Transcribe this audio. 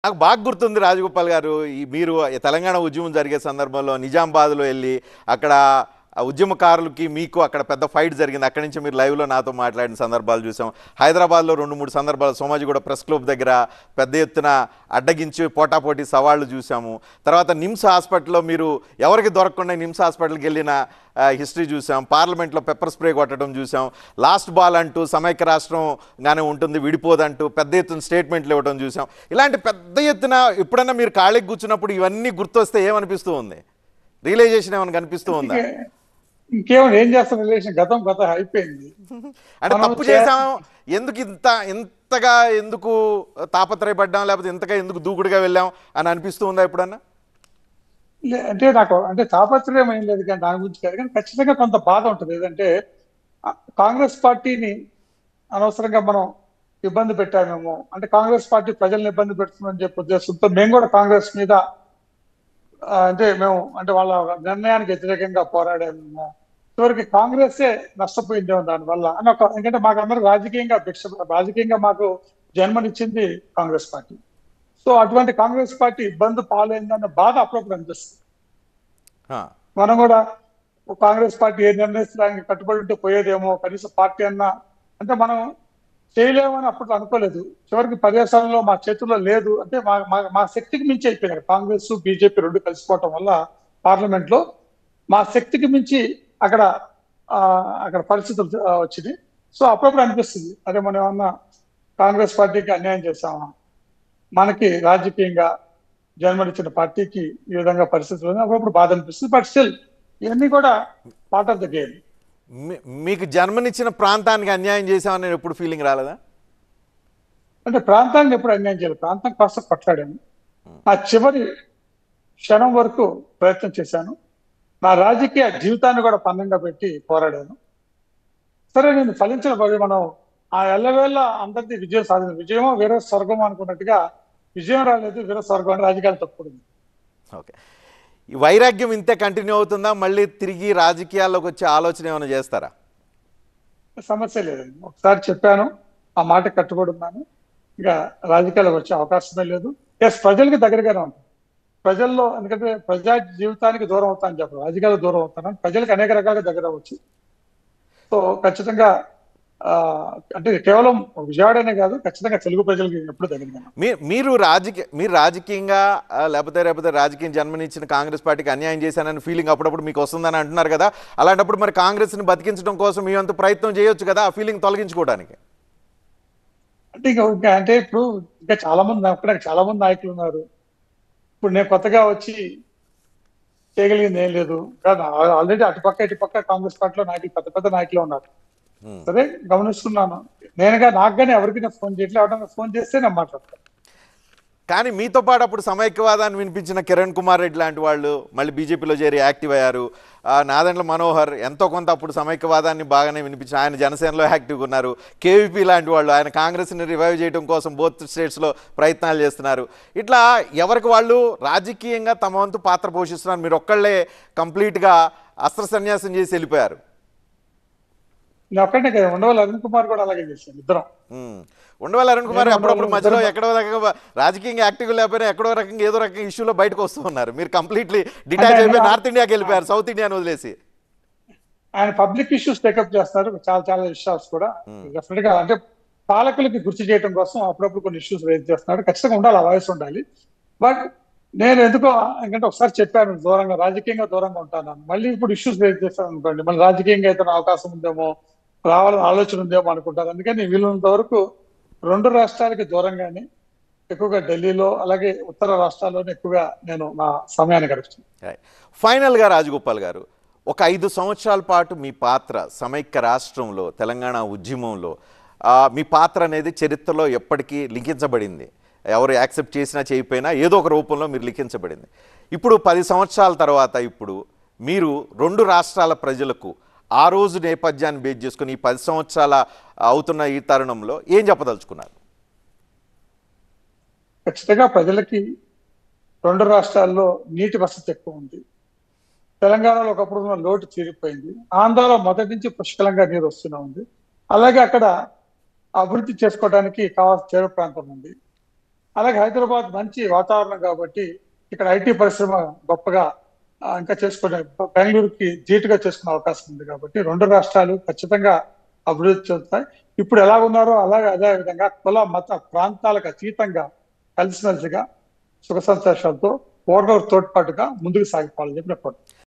నాకు బాగా గుర్తుంది రాజగోపాల్ గారు ఈ మీరు ఈ తెలంగాణ ఉద్యమం జరిగే సందర్భంలో నిజామాబాద్లో వెళ్ళి అక్కడ ఆ ఉద్యమకారులకి మీకు అక్కడ పెద్ద ఫైట్ జరిగింది అక్కడి నుంచి మీరు లైవ్లో నాతో మాట్లాడిన సందర్భాలు చూసాం హైదరాబాద్లో రెండు మూడు సందర్భాలు సోమాజిగూడ ప్రెస్ క్లబ్ దగ్గర పెద్ద ఎత్తున అడ్డగించి పోటాపోటీ సవాళ్లు చూసాము తర్వాత నిమ్స్ హాస్పిటల్లో మీరు ఎవరికి దొరకకుండా నిమ్స్ హాస్పిటల్కి వెళ్ళిన ఆ, హిస్టరీ చూసాం పార్లమెంట్లో పెప్పర్ స్ప్రే కొట్టడం చూసాం లాస్ట్ బాల్ అంటూ సమైక్య రాష్ట్రంగానే ఉంటుంది విడిపోదంటూ పెద్ద ఎత్తున స్టేట్మెంట్లు ఇవ్వడం చూసాం ఇలాంటి పెద్ద ఎత్తున ఎప్పుడన్నా మీరు ఖాళీకి కూర్చున్నప్పుడు ఇవన్నీ గుర్తొస్తే ఏమనిపిస్తూ ఉంది రియలైజేషన్ ఏమైనా కనిపిస్తూ ఉందా ఇంకేమైనా ఏం చేస్తాం రిలేషన్ గతం గత అయిపోయింది అంటే మనం తప్పు చే- చేసాం ఎందుకు ఇంత ఇంతగా ఎందుకు తాపత్రయపడ్డాం లేకపోతే ఇంతగా ఎందుకు దూకుడుగా వెళ్ళాం అని అనిపిస్తూ ఉందా ఎప్పుడన్నా లే- అంటే నాకు అంటే తాపత్రయం ఏం లేదు కానీ దాని గురించి కాదు కానీ ఖచ్చితంగా కొంత బాధ ఉంటుంది ఏదంటే ఆ, కాంగ్రెస్ పార్టీని అనవసరంగా మనం ఇబ్బంది పెట్టామేమో అంటే కాంగ్రెస్ పార్టీ ప్రజల్ని ఇబ్బంది పెడుతుందని చెప్పి ఉద్దేశంతో మేము కూడా కాంగ్రెస్ మీద ఆ, అంటే మేము అంటే వాళ్ళ నిర్ణయానికి వ్యతిరేకంగా పోరాడాము చివరికి కాంగ్రెసే నష్టపోయిందేమో దానివల్ల అని ఒక ఎందుకంటే మాకు అందరూ రాజకీయంగా భిక్ష రాజకీయంగా మాకు జన్మనిచ్చింది కాంగ్రెస్ పార్టీ సో అటువంటి కాంగ్రెస్ పార్టీ ఇబ్బంది పాలైందన్న బాధ అప్పుడప్పుడు అనిపిస్తుంది హా. మనం కూడా ఓ కాంగ్రెస్ పార్టీ ఏ నిర్ణయిస్తానికి కట్టుబడి ఉంటే పోయేదేమో కనీసం పార్టీ అన్నా అంటే మనం చేయలేమని అప్పట్లో అనుకోలేదు చివరికి పర్యవసానంలో మా చేతుల్లో లేదు అంటే మా మా- మా శక్తికి మించి అయిపోయినాయి కాంగ్రెస్ బీజేపీ రెండు కలిసిపోవటం వల్ల పార్లమెంట్ లో మా శక్తికి మించి అక్కడ ఆ, అక్కడ పరిస్థితులు ఆ, వచ్చినాయి సో అప్పుడప్పుడు అనిపిస్తుంది అదే మనం ఏమన్నా కాంగ్రెస్ పార్టీకి అన్యాయం చేశామా మనకి రాజకీయంగా జన్మనిచ్చిన పార్టీకి ఈ విధంగా పరిస్థితులు ఉన్నాయి. అప్పుడప్పుడు బాధ అనిపిస్తుంది బట్ స్టిల్ ఇవన్నీ కూడా పార్ట్ ఆఫ్ ద గేమ్ మీ- మీకు జన్మనిచ్చిన ప్రాంతానికి అన్యాయం చేశామని నేను ఎప్పుడు ఫీలింగ్ రాలేదా అంటే ప్రాంతాన్ని ఎప్పుడు అన్యాయం చేయాలి ప్రాంతం కోసం కొట్లాడాను నా చివరి క్షణం వరకు ప్రయత్నం చేశాను నా రాజకీయ జీవితాన్ని కూడా పన్నంగా పెట్టి పోరాడాను సరే నేను ఫలించిన పది మనం ఆ ఎల్లవేళ అందరిది విజయం సాధించిన విజయమో వేరే స్వర్గం అనుకున్నట్టుగా విజయం రాలేదు వేరే స్వర్గం అని రాజకీయాలు తప్పుకుంది ఓకే ఈ వైరాగ్యం ఇంతే కంటిన్యూ అవుతుందా మళ్ళీ తిరిగి రాజకీయాల్లోకి వచ్చే ఆలోచన ఏమైనా చేస్తారా సమస్య లేదండి ఒకసారి చెప్పాను ఆ మాట కట్టుబడి ఉన్నాను ఇంకా రాజకీయాలకు వచ్చే అవకాశమే లేదు ఎస్ ప్రజలకి దగ్గరగానే ఉంటుంది ప్రజల్లో ఎందుకంటే ప్రజా జీవితానికి దూరం అవుతాను చెప్పను రాజకీయాలకు దూరం అవుతాను ప్రజలకు అనేక రకాలుగా దగ్గర అవ్వచ్చు సో ఖచ్చితంగా ఆ, అంటే కేవలం విజయవాడనే కాదు ఖచ్చితంగా తెలుగు ప్రజలకి ఎప్పుడు దగ్గరగా మీ మీరు రాజకీయ మీరు రాజకీయంగా ఆ, లేకపోతే లేకపోతే రాజకీయం జన్మనిచ్చిన కాంగ్రెస్ పార్టీకి అన్యాయం చేశానని ఫీలింగ్ అప్పుడప్పుడు మీకు వస్తుందని అంటున్నారు కదా అలాంటప్పుడు మరి కాంగ్రెస్ని బతికించడం కోసం మీ అంత ప్రయత్నం చేయొచ్చు కదా ఆ ఫీలింగ్ తొలగించుకోవడానికి అంటే ఇంకా ఇంకా అంటే ఇప్పుడు ఇంకా చాలా మంది అక్కడ చాలా మంది నాయకులు ఉన్నారు ఇప్పుడు నేను కొత్తగా వచ్చి చేయగలిగింది ఏం లేదు కాదు ఆల్రెడీ అటుపక్క ఇటుపక్క కాంగ్రెస్ పార్టీలో నాయకులు పెద్ద పెద్ద నాయకులు ఉన్నారు Hmm. సరే గమనిస్తున్నాను నేనుగా నాకు కానీ ఎవరికి నేను ఫోన్ చేయట్లేదు ఎవరైనా ఫోన్ చేస్తే నేను మాట్లాడతాను కానీ మీతో పాటు అప్పుడు సమైక్యవాదాన్ని వినిపించిన కిరణ్ కుమార్ రెడ్డి లాంటి వాళ్ళు మళ్ళీ బీజేపీలో చేరి యాక్టివ్ అయ్యారు ఆ, నాదెండ్ల మనోహర్ ఎంతో కొంత అప్పుడు సమైక్యవాదాన్ని బాగానే వినిపించిన ఆయన జనసేనలో యాక్టివ్గా ఉన్నారు కేవీపీ లాంటి వాళ్ళు ఆయన కాంగ్రెస్ని రివైవ్ చేయడం కోసం బోత్ స్టేట్స్లో ప్రయత్నాలు చేస్తున్నారు ఇట్లా ఎవరికి వాళ్ళు రాజకీయంగా తమ వంతు పాత్ర పోషిస్తున్నారు మీరు ఒక్కళ్ళే కంప్లీట్గా అస్త్ర సన్యాసం చేసి వెళ్ళిపోయారు నేను ఒక్కటే కదా ఉండవల్లి అరుణ్ కుమార్ కూడా అలాగే చేశాను ఇద్దరం ఉమ్. ఉండవల్లి అరుణ్ కుమార్ నేను అప్పుడప్పుడు ఉండవల్లి మధ్యలో ఇద్దరు- ఎక్కడో రకంగా రాజకీయంగా యాక్టివ్గా లేకపోయినా ఎక్కడో రకంగా ఏదో రకంగా ఇష్యూలో బయటకు వస్తూ ఉన్నారు మీరు కంప్లీట్లీ డిటాచ్ అంటే అయిపోయి ఆయన- నార్త్ ఇండియాకి వెళ్ళిపోయారు సౌత్ ఇండియాని వదిలేసి ఆయన పబ్లిక్ ఇష్యూస్ టేకప్ చేస్తారు చాలా చాలా ఇష్యూస్ కూడా డెఫినెట్ గా అంటే పాలకులకి గుర్తు చేయడం కోసం అప్పుడప్పుడు కొన్ని ఇష్యూస్ రేజ్ చేస్తున్నాడు ఖచ్చితంగా ఉండాలి ఆ వాయిస్ ఉండాలి బట్ నేను ఎందుకో ఎందుకంటే ఒకసారి చెప్పాను దూరంగా రాజకీయంగా దూరంగా ఉంటాను మళ్ళీ ఇప్పుడు ఇష్యూస్ రేజ్ చేస్తాను అనుకోండి మళ్ళీ రాజకీయంగా అయితే అవకాశం ఉందేమో రావాలని ఆలోచన ఉందేమో అనుకుంటారు అందుకని వీలున్నంత వరకు రెండు రాష్ట్రాలకి దూరంగానే ఎక్కువగా ఢిల్లీలో అలాగే ఉత్తర రాష్ట్రాల్లోనే ఎక్కువగా నేను నా సమయాన్ని గడుపుతాను ఫైనల్గా రాజగోపాల్ గారు ఒక ఐదు సంవత్సరాల పాటు మీ పాత్ర సమైక్య రాష్ట్రంలో తెలంగాణ ఉద్యమంలో ఆ, మీ పాత్ర అనేది చరిత్రలో ఎప్పటికీ లిఖించబడింది ఎవరు యాక్సెప్ట్ చేసినా చేయకపోయినా ఏదో ఒక రూపంలో మీరు లిఖించబడింది ఇప్పుడు పది సంవత్సరాల తర్వాత ఇప్పుడు మీరు రెండు రాష్ట్రాల ప్రజలకు ఆ రోజు నేపథ్యాన్ని బేస్ చేసుకుని ఈ పది సంవత్సరాల అవుతున్న ఈ తరుణంలో ఏం చెప్పదలుచుకున్నారు ఖచ్చితంగా ప్రజలకి రెండు రాష్ట్రాల్లో నీటి వసతి ఎక్కువ ఉంది తెలంగాణలో ఒకప్పుడు ఉన్న లోటు తీరిపోయింది ఆంధ్రాలో మొదటి నుంచి పుష్కలంగా నీరు వస్తూనే ఉంది అలాగే అక్కడ అభివృద్ధి చేసుకోవడానికి కావాల్సిన చేరు ప్రాంతం ఉంది అలాగే హైదరాబాద్ మంచి వాతావరణం కాబట్టి ఇక్కడ ఐటీ పరిశ్రమ గొప్పగా ఆ, ఇంకా చేసుకునే బెంగళూరుకి ధీటుగా చేసుకునే అవకాశం ఉంది కాబట్టి రెండు రాష్ట్రాలు ఖచ్చితంగా అభివృద్ధి చెందుతాయి ఇప్పుడు ఎలా ఉన్నారో అలాగే అదే విధంగా కుల మత ప్రాంతాలకు అతీతంగా కలిసిమెలిసిగా సుఖ సంతోషాలతో ఓర్నర్ తోడ్పాటుగా ముందుకు సాగిపోవాలని చెప్పి నేను కోరుతున్నాను.